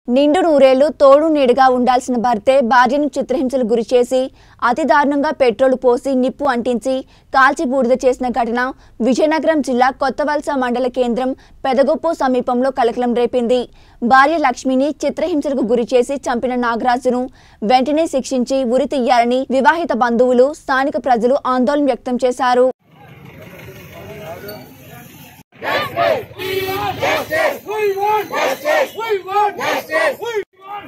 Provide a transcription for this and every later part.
నిండు నూరేళ్లు తోడు నీడుగా ఉండాల్సిన భర్తే భార్యను చిత్రహింసలు గురిచేసి అతి దారుణంగా పెట్రోల్ పోసి నిప్పు అంటించి కాల్చి బూడిద చేసిన ఘటన విజయనగరం జిల్లా కొత్తవలస మండల కేంద్రం పెదగొప్పు సమీపంలో కలకలం రేపింది భార్య లక్ష్మిని చిత్రహింసలకు గురిచేసి చంపిన నాగరాజును వెంటనే శిక్షించి ఉరి తీయాలని వివాహిత బంధువులు స్థానిక ప్రజలు ఆందోళన వ్యక్తం చేశారు We want justice. We want justice. We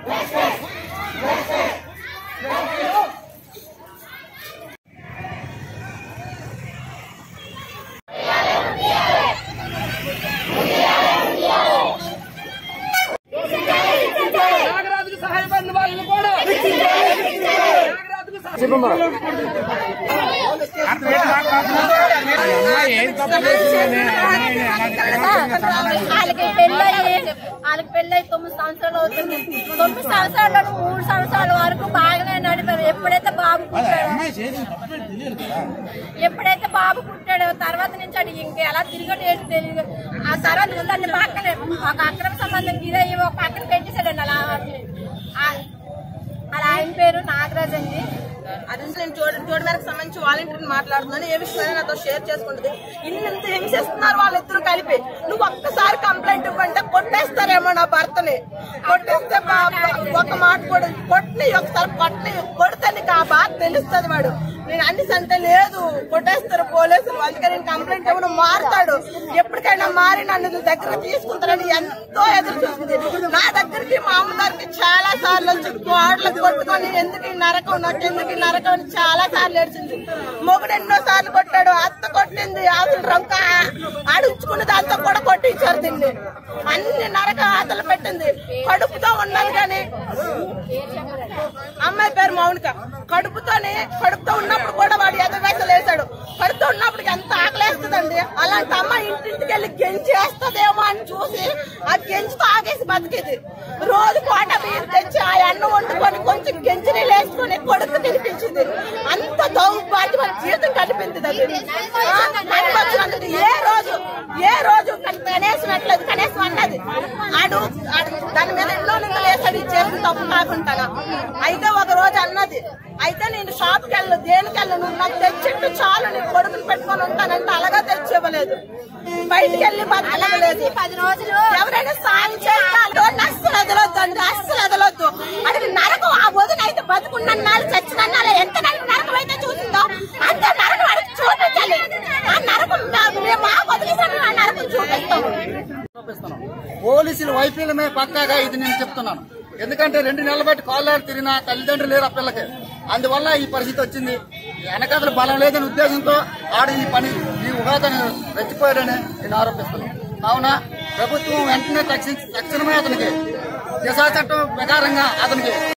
నాగరాజుకు సహాయపడిన వాళ్ళని కూడా నాగరాజుకు సహాయ- వాళ్ళకి పెళ్ళయి వాళ్ళకి పెళ్ళయి తొమ్మిది సంవత్సరాలు అవుతుంది తొమ్మిది సంవత్సరాలు మూడు సంవత్సరాల వరకు బాగానే నడిపారు ఎప్పుడైతే బాబు పుట్టాడో ఎప్పుడైతే బాబు పుట్టాడో తర్వాత నుంచి అది ఇంక ఎలా తిరగడం ఏంటి తెలియదు ఆ తర్వాత ఉందండి పక్కనే ఒక అక్రమ సంబంధం ఇదయ్యి ఒక పక్కన పెట్టేశాడండి అలా ఆ- అలా ఆయన పేరు నాగరాజ్ అండి అది నేను చూడ చూడడానికి సంబంధించి వాలంటీర్ మాట్లాడుతున్నాను ఏ విషయమైనా నాతో షేర్ చేసుకుంటుంది ఇన్నంత హింసిస్తున్నారు వాళ్ళిద్దరు కలిపి నువ్వు ఒక్కసారి కంప్లైంట్ ఇవ్వంటే కొట్టేస్తారేమో నా భర్తని కొట్టేస్తే బా- ఒక మాట కూడా కొట్టి ఒకసారి కొట్టి కొడితే నీకు ఆ బాధ తెలుస్తుంది వాడు నేను అన్ని సంటే లేదు కొట్టేస్తారు పోలీసులు అందుకని నేను కంప్లైంట్ ఇవ్వడం మారుతాడు ఎప్పటికైనా మారి నన్ను దగ్గర తీసుకుంటారని ఎంతో ఎదురు చూసింది నా దగ్గరికి మా అమ్మగారికి చాలా సార్లు వచ్చి గోడలకు కొట్టుకొని ఎందుకు ఈ నరకం నాకు ఎందుకు ఈ నరకం అని చాలా సార్లు ఏడ్చింది మొగుడు ఎన్నో సార్లు కొట్టాడు అత్త కొట్టింది అసలు రంక ఆడించుకున్న దాంతో కూడా కొట్టించారు దీన్ని అన్ని నరక ఆతలు పెట్టింది కడుపుతో ఉన్నాను కానీ అమ్మాయి పేరు మౌనిక కడుపుతోనే కడుపుతో ఉన్నప్పుడు కూడా వాడు ఎదవేసలు వేశాడు కడుపుతో ఉన్నప్పుడు ఎంత ఆకలేస్తుందండి అలాంటి అమ్మ ఇంటింటికి వెళ్ళి గెంచేస్తుందేమో అని చూసి ఆ గెంజితో ఆగేసి బతికేది రోజు కోట బియ్యం తెచ్చి ఆ అన్నం వండుకొని కొంచెం గెంజి నీళ్ళు వేసుకొని కొడుకు తినిపించింది అంత దౌర్భాగ్యమైన జీవితం కనిపించింది అది ఆ, కనిపించినందుకు ఏ రోజు ఏ రోజు కని- కనీసం అట్లేదు కనీసం అన్నది ఆడు ఆడు దాని మీద ఎన్నో నిందలు వేసాడు ఇది చేసిన తప్పు కాకుండా అయితే ఒక రోజు అన్నది అయితే నేను షాప్కి వెళ్ళు దేనికి వెళ్ళు నువ్వు నాకు తెచ్చిట్టు చాలు నేను కొడుకుని పెట్టుకొని ఉంటానంటే అలాగా తెచ్చి ఇవ్వలేదు బయటికి వెళ్ళి బతకలేదు పది రోజులు ఎవరైనా సాయం చేస్తాలో అస్సలు వదలొద్దు అండి అస్సలు వదలొద్దు అది నరకం ఆ వదిన అయితే బతుకున్న నాళ్ళు చచ్చిన నాళ్ళు ఎంత నరకం నరకం అయితే చూసిందో అంత నరకం వాడికి చూపించాలి ఆ నరకం మా- మేము మా వదిలేసాను ఆ నరకం చూపిస్తాము చూపిస్తున్నాం పోలీసుల వైఫల్యమే పక్కాగా ఇది నేను చెప్తున్నాను ఎందుకంటే రెండు నెలల బట్టి కాళ్ళు తిరిగిన తల్లిదండ్రులు లేరు ఆ పిల్లకి అందువల్ల ఈ పరిస్థితి వచ్చింది వెనకతలు బలం లేదనే ఉద్దేశంతో ఆడు ఈ పని ఈ ఉగాతని రెచ్చిపోయాడని నేను ఆరోపిస్తున్నాను కావున ప్రభుత్వం వెంటనే తక్షణ తక్షణమే అతనికి దిశా చట్టం ప్రకారంగా అతనికి